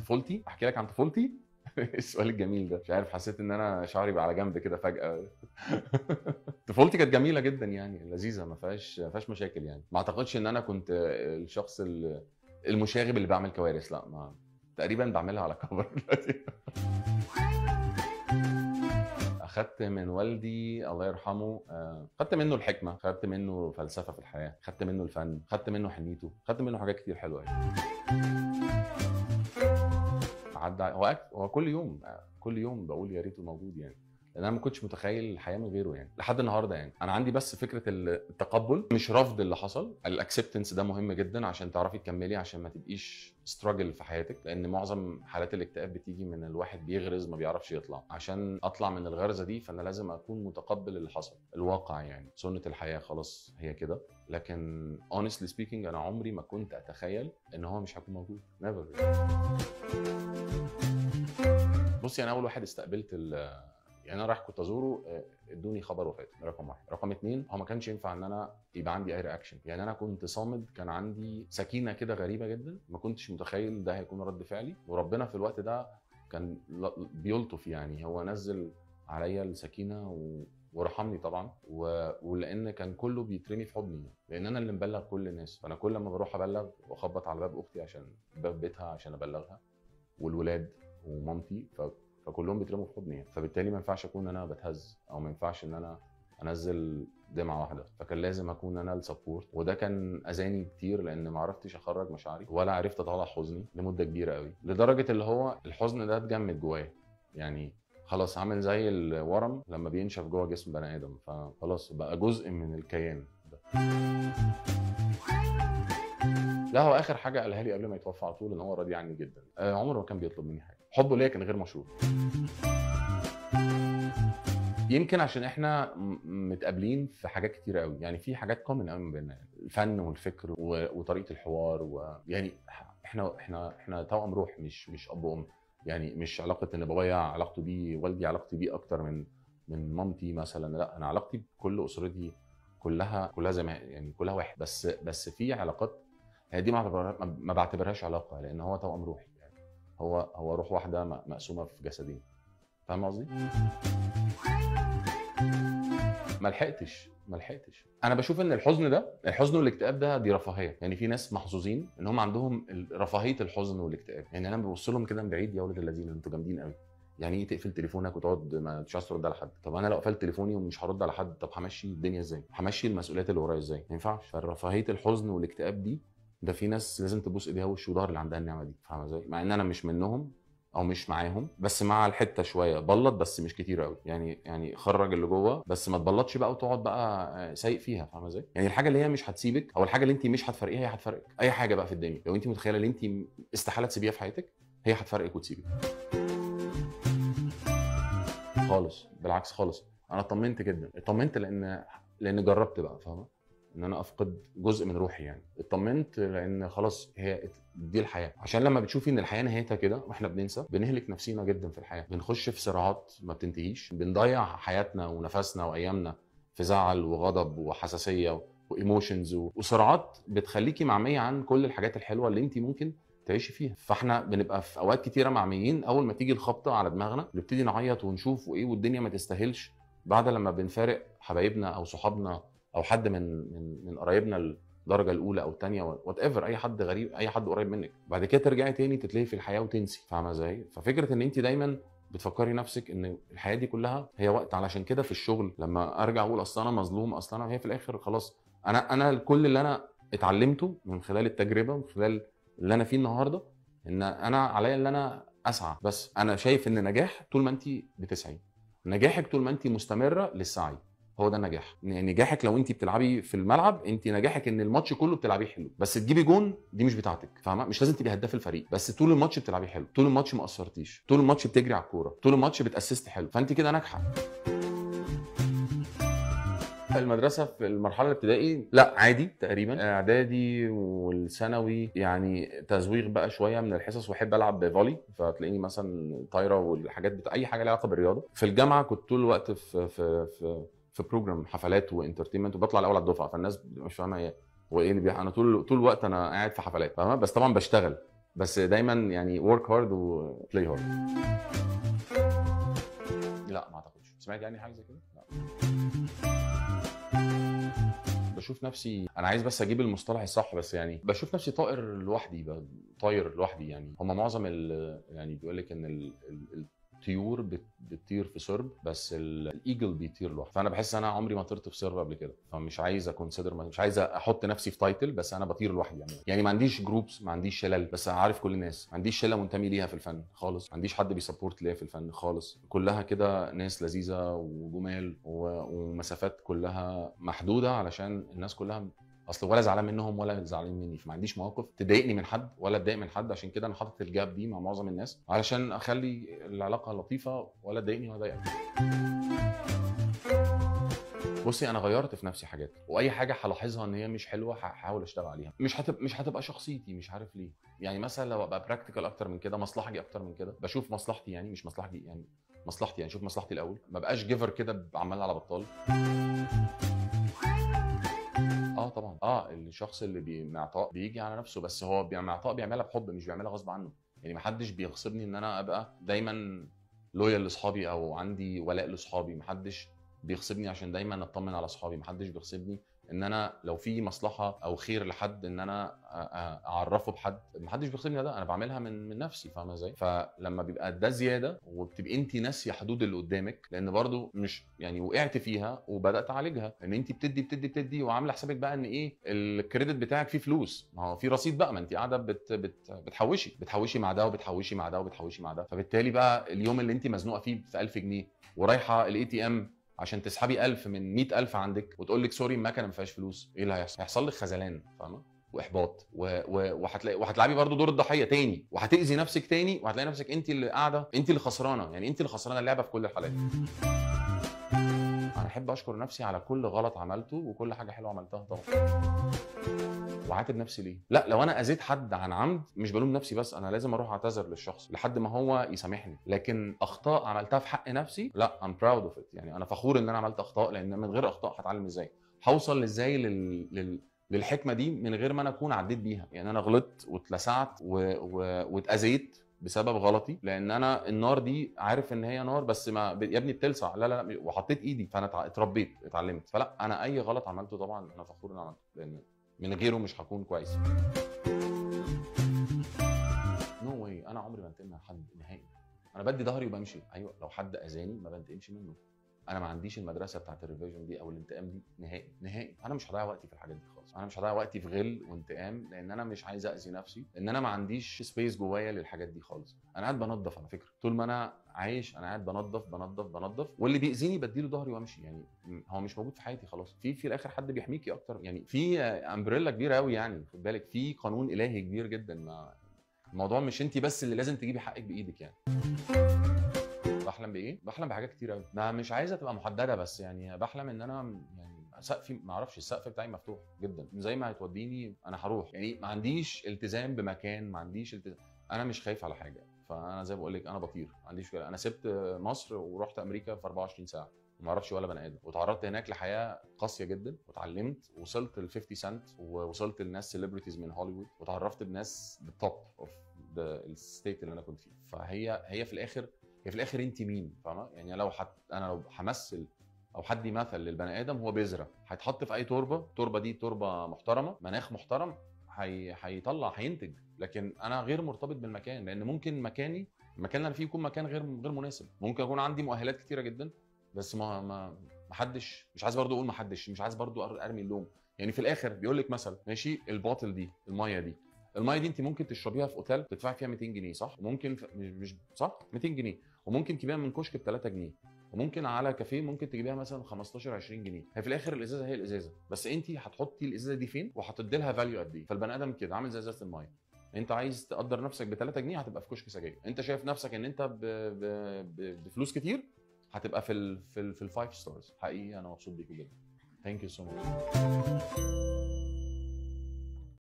طفولتي احكي لك عن طفولتي السؤال الجميل ده مش عارف حسيت ان انا شعري بقى على جنب كده فجاه طفولتي كانت جميله جدا يعني لذيذه ما فيهاش ما فيهاش مشاكل يعني ما اعتقدش ان انا كنت الشخص ال- المشاغب اللي بعمل كوارث لا ما تقريبا بعملها على كبر دلوقتي اخدت من والدي الله يرحمه آه، خدت منه الحكمه خدت منه فلسفه في الحياه خدت منه الفن خدت منه حنيته خدت منه حاجات كتير حلوه يعني عدى هو أك... هو كل يوم آه، كل يوم بقول يا ريته موجود يعني لان انا ما كنتش متخيل الحياه من غيره يعني لحد النهارده يعني انا عندي بس فكره التقبل مش رفض اللي حصل الاكسبتنس ده مهم جدا عشان تعرفي تكملي عشان ما تبقيش ستراجل في حياتك لان معظم حالات الاكتئاب بتيجي من الواحد بيغرز ما بيعرفش يطلع عشان اطلع من الغرزه دي فانا لازم اكون متقبل اللي حصل الواقع يعني سنه الحياه خلاص هي كده لكن honestly speaking انا عمري ما كنت اتخيل ان هو مش هيكون موجود never بصي انا اول واحد استقبلت ال يعني انا رايح كنت ازوره آه، ادوني خبر وفاته ده رقم واحد رقم اتنين هو ما كانش ينفع ان انا يبقى عندي اي رياكشن يعني انا كنت صامد كان عندي سكينه كده غريبه جدا ما كنتش متخيل ده هيكون رد فعلي وربنا في الوقت ده كان ل- بيلطف يعني هو نزل عليا السكينه و... ورحمني طبعا و... ولان كان كله بيترمي في حضني لان انا اللي مبلغ كل الناس فانا كل ما بروح ابلغ واخبط على باب اختي عشان باب بيتها عشان ابلغها والولاد ومامتي ف... فكلهم بيترموا في حضني فبالتالي ما ينفعش اكون انا بتهز او ما ينفعش ان انا انزل دمعه واحده فكان لازم اكون انا السبورت وده كان اذاني كتير لان ما عرفتش اخرج مشاعري ولا عرفت اطلع حزني لمده كبيره قوي لدرجه اللي هو الحزن ده اتجمد جوايا يعني خلاص عامل زي الورم لما بينشف جوه جسم بني ادم فخلاص بقى جزء من الكيان ده لا هو اخر حاجه قالها لي قبل ما يتوفى على طول ان هو راضي عني جدا آه، عمره ما كان بيطلب مني حاجه حبه ليا كان غير مشروط يمكن عشان احنا م- متقابلين في حاجات كتير قوي يعني في حاجات كومن قوي ما بيننا يعني الفن والفكر و- وطريقه الحوار ويعني احنا احنا احنا توأم روح مش مش اب وام يعني مش علاقه ان بابايا علاقته بيه والدي علاقتي بيه اكتر من من مامتي مثلا لا انا علاقتي بكل اسرتي كلها كلها زي ما يعني كلها واحد بس بس في علاقات هي دي ما بعتبرها- ما- ما بعتبرهاش علاقه لان هو توأم روحي يعني هو هو روح واحده م- مقسومه في جسدين فاهم قصدي؟ ما لحقتش ما لحقتش انا بشوف ان الحزن ده الحزن والاكتئاب ده دي رفاهيه يعني في ناس محظوظين ان هم عندهم ال- رفاهيه الحزن والاكتئاب يعني انا ببص لهم كده من بعيد يا ولد الذين انتوا جامدين قوي يعني ايه تقفل تليفونك وتقعد ما مش عايز ترد على حد طب انا لو قفلت تليفوني ومش هرد على حد طب همشي الدنيا ازاي همشي المسؤوليات اللي ورايا ازاي ما ينفعش فرفاهيه الحزن والاكتئاب دي ده في ناس لازم تبوس ايديها وش وظهر اللي عندها النعمه دي فاهمه ازاي مع ان انا مش منهم او مش معاهم بس مع الحته شويه بلط بس مش كتير قوي يعني يعني خرج اللي جوه بس ما تبلطش بقى وتقعد بقى آه، سايق فيها فاهمه ازاي يعني الحاجه اللي هي مش هتسيبك او الحاجه اللي انت مش هتفرقيها هي هتفرقك اي حاجه بقى في الدنيا لو انت متخيله ان انت استحاله تسيبيها في حياتك هي هتفرقك وتسيبك خالص بالعكس خالص انا اطمنت جدا اطمنت لان لان جربت بقى فاهمه ان انا افقد جزء من روحي يعني اطمنت لان خلاص هي دي الحياه عشان لما بتشوفي ان الحياه نهايتها كده واحنا بننسى بنهلك نفسينا جدا في الحياه بنخش في صراعات ما بتنتهيش بنضيع حياتنا ونفسنا وايامنا في زعل وغضب وحساسيه وايموشنز وصراعات بتخليكي معميه عن كل الحاجات الحلوه اللي انت ممكن تعيشي فيها فاحنا بنبقى في اوقات كتيره معميين اول ما تيجي الخبطه على دماغنا نبتدي نعيط ونشوف وايه والدنيا ما تستاهلش بعد لما بنفارق حبايبنا او صحابنا او حد من من من قرايبنا الدرجه الاولى او الثانيه وات ايفر اي حد غريب اي حد قريب منك بعد كده ترجعي تاني تتلهي في الحياه وتنسي فاهمه ازاي ففكره ان انت دايما بتفكري نفسك ان الحياه دي كلها هي وقت علشان كده في الشغل لما ارجع اقول اصل انا مظلوم اصل انا هي في الاخر خلاص انا انا كل اللي انا اتعلمته من خلال التجربه من خلال اللي انا فيه النهارده ان انا عليا ان انا اسعى بس انا شايف ان نجاح طول ما انت بتسعي نجاحك طول ما انت مستمره للسعي هو ده النجاح نجاحك لو انت بتلعبي في الملعب انت نجاحك ان الماتش كله بتلعبيه حلو بس تجيبي جون دي مش بتاعتك فاهمه مش لازم تبقي هداف الفريق بس طول الماتش بتلعبيه حلو طول الماتش ما قصرتيش طول الماتش بتجري على الكوره طول الماتش بتاسست حلو فانت كده ناجحه المدرسة في المرحلة الابتدائي لا عادي تقريبا اعدادي والثانوي يعني تزويغ بقى شوية من الحصص واحب العب فولي فتلاقيني مثلا طايرة والحاجات بتاع اي حاجة لها علاقة بالرياضة في الجامعة كنت طول الوقت في في في في بروجرام حفلات وانترتينمنت وبطلع الاول على الدفعة فالناس مش فاهمة ايه هو ايه اللي بيحصل انا طول طول الوقت انا قاعد في حفلات فاهمة بس طبعا بشتغل بس دايما يعني ورك هارد وبلاي هارد لا ما اعتقدش سمعت يعني حاجه زي كده لا بشوف نفسي انا عايز بس اجيب المصطلح الصح بس يعني بشوف نفسي طائر لوحدي ب- طاير لوحدي يعني هم معظم ال يعني بيقول لك ان ال- ال- الطيور بت- بتطير في سرب بس ال- الايجل بيطير لوحده فانا بحس انا عمري ما طرت في سرب قبل كده فمش عايز اكونسيدر مش عايز احط نفسي في تايتل بس انا بطير لوحدي يعني يعني ما عنديش جروبس ما عنديش شلل بس عارف كل الناس ما عنديش شله منتمي ليها في الفن خالص ما عنديش حد بيسبورت ليا في الفن خالص كلها كده ناس لذيذه وجمال و- ومسافات كلها محدوده علشان الناس كلها اصل ولا زعلان منهم ولا زعلانين مني فما عنديش مواقف تضايقني من حد ولا اتضايق من حد عشان كده انا حاطط الجاب دي مع معظم الناس علشان اخلي العلاقه لطيفه ولا تضايقني ولا اضايقك بصي انا غيرت في نفسي حاجات واي حاجه هلاحظها ان هي مش حلوه هحاول اشتغل عليها مش هتبقى مش هتبقى شخصيتي مش عارف ليه يعني مثلا لو ابقى براكتيكال اكتر من كده مصلحجي اكتر من كده بشوف مصلحتي يعني مش مصلحتي يعني مصلحتي يعني شوف مصلحتي الاول ما بقاش جيفر كده عمال على بطال اه طبعا اه الشخص اللي بي- معطاء بيجي على نفسه بس هو بي- معطاء بيعملها بحب مش بيعملها غصب عنه يعني محدش بيغصبني ان انا ابقى دايما لويال لاصحابي او عندي ولاء لاصحابي محدش بيغصبني عشان دايما اطمن على اصحابي محدش بيغصبني ان انا لو في مصلحه او خير لحد ان انا أ- أ- اعرفه بحد محدش بيغصبني ده انا بعملها من من نفسي فاهمه ازاي فلما بيبقى ده زياده وبتبقي انت ناسيه حدود اللي قدامك لان برضو مش يعني وقعت فيها وبدات اعالجها ان انت بتدي بتدي بتدي وعامله حسابك بقى ان ايه الكريدت بتاعك فيه فلوس ما هو في رصيد بقى ما انت قاعده بت بت بتحوشي بتحوشي مع ده وبتحوشي مع ده وبتحوشي مع ده فبالتالي بقى اليوم اللي انت مزنوقه فيه في 1000 جنيه ورايحه الاي تي ام عشان تسحبي 1000 من 100000 عندك وتقول لك سوري المكنه ما فيهاش فلوس ايه اللي هيحصل؟ هيحصل لك خذلان فاهمه؟ واحباط و... و... وهتلاقي وهتلعبي برضو دور الضحيه تاني وهتاذي نفسك تاني وهتلاقي نفسك انت اللي قاعده انت اللي خسرانه يعني انت اللي خسرانه اللعبه في كل الحالات انا احب اشكر نفسي على كل غلط عملته وكل حاجه حلوه عملتها طبعا وعاتب نفسي ليه؟ لا لو انا اذيت حد عن عمد مش بلوم نفسي بس انا لازم اروح اعتذر للشخص لحد ما هو يسامحني لكن اخطاء عملتها في حق نفسي لا ام براود اوف ات يعني انا فخور ان انا عملت اخطاء لان من غير اخطاء هتعلم ازاي؟ هوصل ازاي لل... لل... للحكمه دي من غير ما انا اكون عديت بيها يعني انا غلطت واتلسعت و... و... واتاذيت بسبب غلطي لان انا النار دي عارف ان هي نار بس ما ب- يا ابني بتلسع لا لا لا وحطيت ايدي فانا اتع- اتربيت اتعلمت فلا انا اي غلط عملته طبعا انا فخور ان انا عملته لان من غيره مش هكون كويس نو no واي انا عمري ما انتقم من حد نهائي انا بدي ظهري وبمشي ايوه لو حد اذاني ما بنتقمش منه انا ما عنديش المدرسه بتاعت الريفيجن دي او الانتقام دي نهائي نهائي انا مش هضيع وقتي في الحاجات دي خالص انا مش هضيع وقتي في غل وانتقام لان انا مش عايز اذي نفسي لان انا ما عنديش سبيس جوايا للحاجات دي خالص انا قاعد بنظف على فكره طول ما انا عايش انا قاعد بنظف بنظف بنظف واللي بيأذيني بديله ظهري وامشي يعني م- هو مش موجود في حياتي خلاص في في الاخر حد بيحميكي اكتر يعني في امبريلا كبيره قوي يعني خد بالك في قانون الهي كبير جدا ما الموضوع مش انت بس اللي لازم تجيبي حقك بايدك يعني بحلم بايه؟ بحلم بحاجات كتير قوي ما مش عايزه تبقى محدده بس يعني بحلم ان انا يعني سقفي ما اعرفش السقف بتاعي مفتوح جدا زي ما هتوديني انا هروح يعني ما عنديش التزام بمكان ما عنديش التزام انا مش خايف على حاجه فانا زي ما بقول لك انا بطير ما عنديش كده انا سبت مصر ورحت امريكا في 24 ساعه وما اعرفش ولا بني ادم وتعرضت هناك لحياه قاسيه جدا واتعلمت وصلت ل 50 سنت ووصلت لناس سيلبرتيز من هوليوود وتعرفت بناس بالتوب اوف الستيت اللي انا كنت فيه فهي هي في الاخر هي في الاخر انت مين فاهمه يعني لو حت انا لو همثل او حد يمثل للبني ادم هو بذره هيتحط في اي تربه التربه دي تربه محترمه مناخ محترم هي... هيطلع هينتج لكن انا غير مرتبط بالمكان لان ممكن مكاني المكان اللي انا فيه يكون مكان غير غير مناسب ممكن يكون عندي مؤهلات كتيره جدا بس ما ما ما حدش مش عايز برضو اقول ما حدش مش عايز برضو أر- ارمي اللوم يعني في الاخر بيقول لك مثلا ماشي الباطل دي الميه دي الميه دي انت ممكن تشربيها في اوتيل تدفعي فيها 200 جنيه صح وممكن في... مش مش صح 200 جنيه وممكن تجيبيها من كشك ب 3 جنيه وممكن على كافيه ممكن تجيبيها مثلا 15 20 جنيه هي في الاخر الازازه هي الازازه بس انت هتحطي الازازه دي فين وهتدي لها فاليو قد ايه فالبني ادم كده عامل زي ازازه الميه انت عايز تقدر نفسك ب 3 جنيه هتبقى في كشك سجاير انت شايف نفسك ان انت ب... ب... ب... بفلوس كتير هتبقى في ال... في ال... في الفايف ستارز حقيقي انا مبسوط بيكم جدا ثانك يو سو ماتش